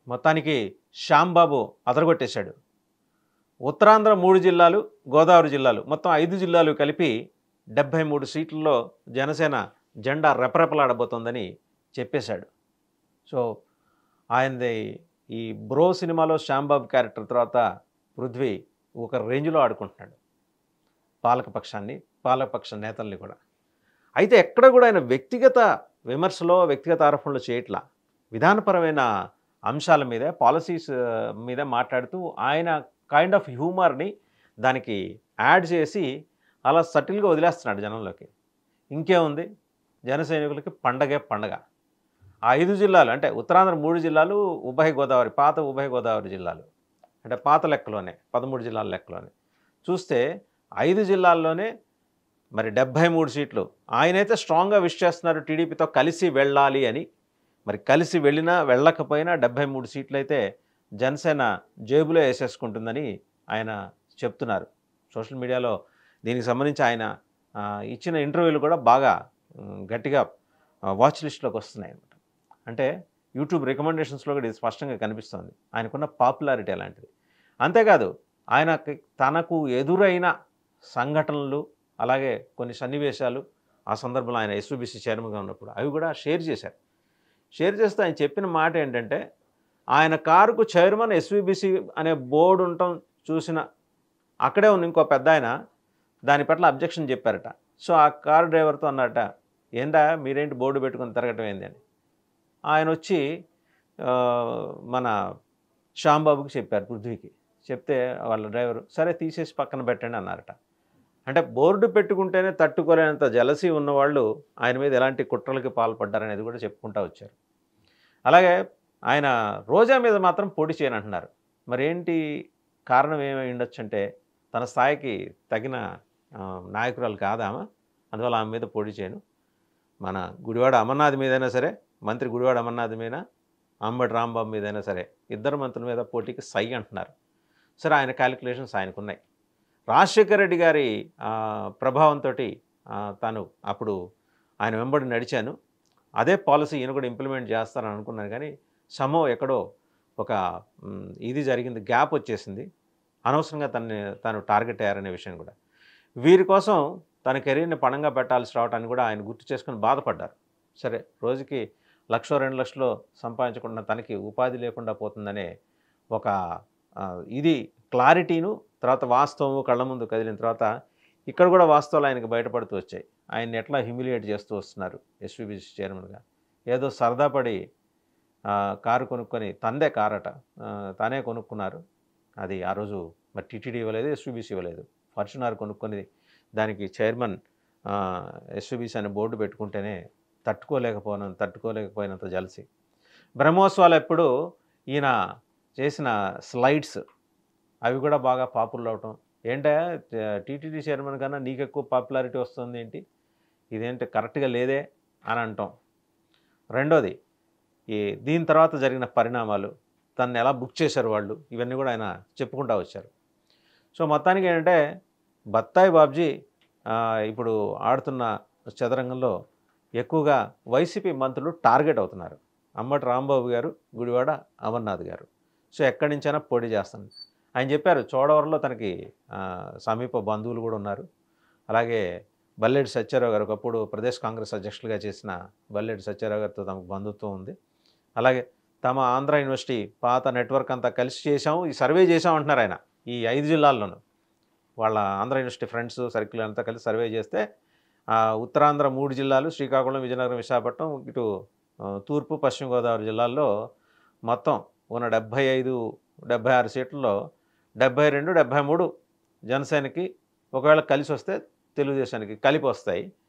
మొత్తానికి శ్యాంబాబు అదరగొట్టేశాడు ఉత్తరాంధ్ర మూడు జిల్లాలు గోదావరి జిల్లాలు మొత్తం ఐదు జిల్లాలు కలిపి డెబ్భై మూడు సీట్లలో జనసేన జెండా రెపరెపలాడబోతోందని చెప్పేశాడు సో ఆయనది ఈ బ్రో సినిమాలో శ్యాంబాబు క్యారెక్టర్ తర్వాత పృథ్వీ ఒక రేంజ్లో ఆడుకుంటున్నాడు పాలకపక్షాన్ని పాలకపక్ష నేతల్ని కూడా అయితే ఎక్కడ కూడా ఆయన వ్యక్తిగత విమర్శలో వ్యక్తిగత ఆరోపణలు చేయట్లా విధానపరమైన అంశాల మీద పాలసీస్ మీద మాట్లాడుతూ ఆయన కైండ్ ఆఫ్ హ్యూమర్ని దానికి యాడ్ చేసి అలా సటిల్గా వదిలేస్తున్నాడు జనంలోకి ఇంకేముంది జన సైనికులకి పండగే పండగ ఆ ఐదు జిల్లాలు అంటే ఉత్తరాంధ్ర మూడు జిల్లాలు ఉభయ గోదావరి పాత ఉభయ గోదావరి జిల్లాలు అంటే పాత లెక్కలోనే పదమూడు జిల్లాల లెక్కలోనే చూస్తే ఐదు జిల్లాల్లోనే మరి డెబ్భై మూడు సీట్లు ఆయనైతే స్ట్రాంగ్గా విష్ చేస్తున్నారు టీడీపీతో కలిసి వెళ్ళాలి అని మరి కలిసి వెళ్ళినా వెళ్ళకపోయినా డెబ్భై మూడు సీట్లు అయితే జనసేన జేబులో వేసేసుకుంటుందని ఆయన చెప్తున్నారు సోషల్ మీడియాలో దీనికి సంబంధించి ఆయన ఆ, ఇచ్చిన ఇంటర్వ్యూలు కూడా బాగా ఉమ్, గట్టిగా వాచ్ లిస్ట్లోకి వస్తున్నాయి అన్నమాట అంటే యూట్యూబ్ రికమెండేషన్స్లో కూడా ఇది స్పష్టంగా కనిపిస్తోంది ఆయనకున్న పాపులారిటీ అలాంటిది అంతేకాదు ఆయనకి తనకు ఎదురైన సంఘటనలు అలాగే కొన్ని సన్నివేశాలు ఆ సందర్భంలో ఆయన ఎస్యూబీసీ చైర్మన్గా ఉన్నప్పుడు అవి కూడా షేర్ చేశారు షేర్ చేస్తే ఆయన చెప్పిన మాట ఏంటంటే ఆయన కారుకు చైర్మన్ ఎస్వీబీసీ అనే బోర్డు ఉండటం చూసిన అక్కడే ఉన్న ఇంకో పెద్ద ఆయన దాని పట్ల అబ్జెక్షన్ చెప్పారట సో ఆ కారు డ్రైవర్తో అన్నట ఏందా మీరేంటి బోర్డు పెట్టుకుని తిరగటం ఏంది అని ఆయన వచ్చి ఆ, మన శ్యాంబాబుకి చెప్పారు పృథ్వీకి చెప్తే వాళ్ళ డ్రైవరు సరే తీసేసి పక్కన పెట్టండి అన్నారట అంటే బోర్డు పెట్టుకుంటేనే తట్టుకోలేనంత జలసి ఉన్నవాళ్ళు ఆయన మీద ఎలాంటి కుట్రలకి పాల్పడ్డారనేది కూడా చెప్పుకుంటూ వచ్చారు అలాగే ఆయన రోజా మీద మాత్రం పోటీ చేయనంటున్నారు మరి ఏంటి కారణం ఏమై ఉండొచ్చు అంటే తన స్థాయికి తగిన ఆ, నాయకురాలు కాదామా అందువల్ల ఆమె మీద పోటీ చేయను మన గుడివాడ అమర్నాథ్ మీదైనా సరే మంత్రి గుడివాడ అమర్నాథ్ మీద అంబటి రాంబాబు మీదైనా సరే ఇద్దరు మంత్రుల మీద పోటీకి సై అంటున్నారు సరే ఆయన క్యాలిక్యులేషన్స్ ఆయనకున్నాయి రాజశేఖర రెడ్డి గారి ఆ, ప్రభావంతో తాను అప్పుడు ఆయన వెంబడి నడిచాను అదే పాలసీ ఈయన కూడా ఇంప్లిమెంట్ చేస్తారని అనుకున్నాను కానీ సమో ఎక్కడో ఒక మ్, ఇది జరిగింది గ్యాప్ వచ్చేసింది అనవసరంగా తనని తాను టార్గెట్ అయ్యారనే విషయం కూడా వీరి కోసం తన కెరీర్ని పణంగా పెట్టాల్సి రావటాన్ని కూడా ఆయన గుర్తు చేసుకుని బాధపడ్డారు సరే రోజుకి లక్ష రెండు లక్షలు సంపాదించకుండా తనకి ఉపాధి లేకుండా పోతుందనే ఒక ఆ, ఇది క్లారిటీను తర్వాత వాస్తవము కళ్ళ ముందు కదిలిన తర్వాత ఇక్కడ కూడా వాస్తవాలు ఆయనకు బయటపడుతూ వచ్చాయి ఆయన్ని ఎట్లా హ్యూమిలియేట్ చేస్తూ వస్తున్నారు ఎస్వీబీసీ చైర్మన్గా ఏదో సరదా పడి ఆ, కారు కొనుక్కొని తందే కారట ఆ, తానే కొనుక్కున్నారు అది ఆ రోజు మరి టీటీడీ ఇవ్వలేదు ఎస్వీబీసీ ఇవ్వలేదు ఫార్చునర్ కొనుక్కొని దానికి చైర్మన్ ఎస్వీబీసీ అనే బోర్డు పెట్టుకుంటేనే తట్టుకోలేకపోయిన తట్టుకోలేకపోయినంత జలసి బ్రహ్మోత్సవాలు ఎప్పుడు ఈయన చేసిన స్లైడ్స్ అవి కూడా బాగా పాపులర్ అవటం ఏంటంటే టీటీడీ చైర్మన్ కన్నా నీకు ఎక్కువ పాపులారిటీ వస్తుంది ఏంటి ఇదేంటి కరెక్ట్గా లేదే అని అంటాం రెండోది ఈ దీని తర్వాత జరిగిన పరిణామాలు తను ఎలా బుక్ చేశారు వాళ్ళు ఇవన్నీ కూడా ఆయన చెప్పుకుంటూ వచ్చారు సో మొత్తానికి ఏంటంటే బత్తాయి బాబ్జీ ఆ, ఇప్పుడు ఆడుతున్న చదరంగంలో ఎక్కువగా వైసీపీ మంత్రులు టార్గెట్ అవుతున్నారు అమ్మటి రాంబాబు గారు గుడివాడ అమర్నాథ్ గారు సో ఎక్కడి నుంచైనా పోటీ చేస్తాను ఆయన చెప్పారు చోడవరంలో తనకి ఆ, సమీప బంధువులు కూడా ఉన్నారు అలాగే బల్లెడి సత్యారావు గారు ఒకప్పుడు ప్రదేశ్ కాంగ్రెస్ అధ్యక్షులుగా చేసిన బల్లెడి సత్యారావు గారితో తమకు బంధుత్వం ఉంది అలాగే తమ ఆంధ్ర యూనివర్సిటీ పాత నెట్వర్క్ అంతా కలిసి చేశాము ఈ సర్వే చేశాం అంటున్నారు ఆయన ఈ ఐదు జిల్లాల్లోనూ వాళ్ళ ఆంధ్ర యూనివర్సిటీ ఫ్రెండ్స్ సర్కిల్ అంతా కలిసి సర్వే చేస్తే ఆ, ఉత్తరాంధ్ర మూడు జిల్లాలు శ్రీకాకుళం విజయనగరం విశాఖపట్నం ఇటు ఆ, తూర్పు పశ్చిమ గోదావరి జిల్లాల్లో మొత్తం ఉన్న డెబ్భై ఐదు డెబ్భై ఆరు సీట్లలో డెబ్భై రెండు డెబ్భై మూడు జనసేనకి ఒకవేళ కలిసి వస్తే తెలుగుదేశానికి కలిపి వస్తాయి